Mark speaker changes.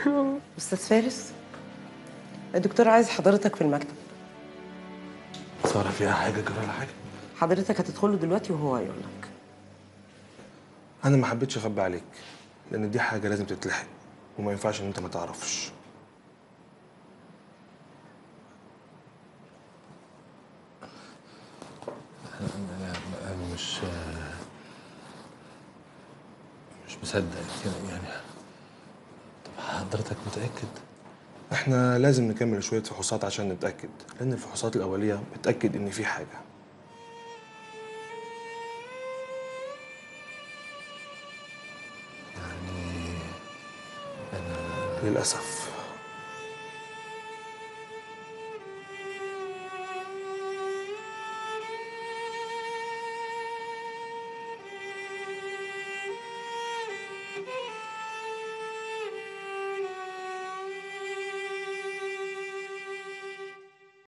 Speaker 1: استاذ فارس الدكتور عايز حضرتك في المكتب
Speaker 2: سارة فيها حاجة جرى لها حاجة
Speaker 1: حضرتك هتدخله دلوقتي وهو هيقول لك
Speaker 2: أنا ما حبيتش أخبي عليك لأن دي حاجة لازم تتلحق وما ينفعش إن أنت ما تعرفش
Speaker 3: أنا مش مش مصدق كده يعني طب حضرتك متأكد؟
Speaker 2: إحنا لازم نكمل شوية فحوصات عشان نتأكد لأن الفحوصات الأولية بتأكد إن في حاجة
Speaker 3: يعني أنا
Speaker 2: للأسف